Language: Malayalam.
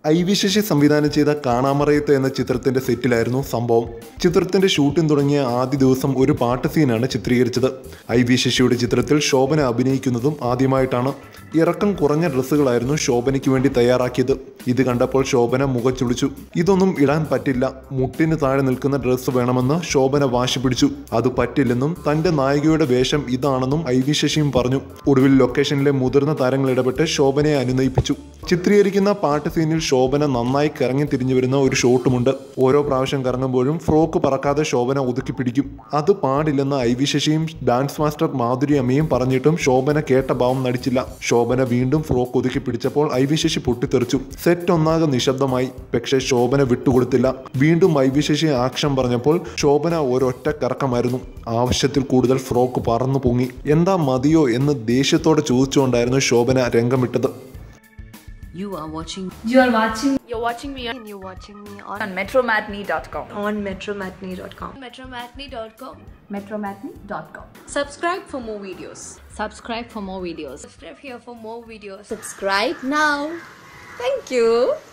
ഐ വി ശശി സംവിധാനം ചെയ്ത കാണാമറയത്ത് എന്ന ചിത്രത്തിന്റെ സെറ്റിലായിരുന്നു സംഭവം ചിത്രത്തിന്റെ ഷൂട്ടിംഗ് തുടങ്ങിയ ആദ്യ ദിവസം ഒരു പാട്ട് സീനാണ് ചിത്രീകരിച്ചത് ഐ വി ശശിയുടെ ചിത്രത്തിൽ ശോഭന അഭിനയിക്കുന്നതും ആദ്യമായിട്ടാണ് ഇറക്കം കുറഞ്ഞ ഡ്രസ്സുകളായിരുന്നു ശോഭനയ്ക്ക് വേണ്ടി തയ്യാറാക്കിയത് ഇത് കണ്ടപ്പോൾ ശോഭന മുഖച്ചുളിച്ചു ഇതൊന്നും ഇടാൻ പറ്റില്ല മുട്ടിന് താഴെ നിൽക്കുന്ന ഡ്രസ്സ് വേണമെന്ന് ശോഭന വാശി പിടിച്ചു അത് പറ്റില്ലെന്നും തന്റെ നായികയുടെ വേഷം ഇതാണെന്നും ഐ വി ശശിയും പറഞ്ഞു ഒടുവിൽ ലൊക്കേഷനിലെ മുതിർന്ന താരങ്ങൾ ഇടപെട്ട് ശോഭനയെ അനുനയിപ്പിച്ചു ചിത്രീകരിക്കുന്ന പാട്ട് സീനിൽ ശോഭന നന്നായി കറങ്ങി തിരിഞ്ഞു വരുന്ന ഒരു ഷോട്ടുമുണ്ട് ഓരോ പ്രാവശ്യം കറങ്ങുമ്പോഴും ഫ്രോക്ക് പറക്കാതെ ശോഭന ഒതുക്കി പിടിക്കും അത് പാടില്ലെന്ന് ഐ വി ശശിയും ഡാൻസ് മാസ്റ്റർ മാധുരി അമ്മയും പറഞ്ഞിട്ടും ശോഭന കേട്ട ഭാവം നടിച്ചില്ല ശോഭന വീണ്ടും ഫ്രോക്ക് ഒതുക്കി പിടിച്ചപ്പോൾ ഐ വി ശശി പൊട്ടിത്തെറിച്ചു സെറ്റ് ഒന്നാകെ നിശബ്ദമായി പക്ഷേ ശോഭന വിട്ടുകൊടുത്തില്ല വീണ്ടും ഐ വി ശശി ആക്ഷൻ പറഞ്ഞപ്പോൾ ശോഭന ഒരൊറ്റ കറക്കമായിരുന്നു ആവശ്യത്തിൽ കൂടുതൽ ഫ്രോക്ക് പറന്നു പൊങ്ങി എന്താ മതിയോ എന്ന് ദേഷ്യത്തോടെ ചോദിച്ചുകൊണ്ടായിരുന്നു Shobhana രംഗമിട്ടത് You are watching You are watching You're watching me on you're watching me on, on metromatney.com. on metromatney.com. metromatney.com. metromatney.com. subscribe for more videos subscribe for more videos Subscribe here for more videos. Subscribe now. Thank you.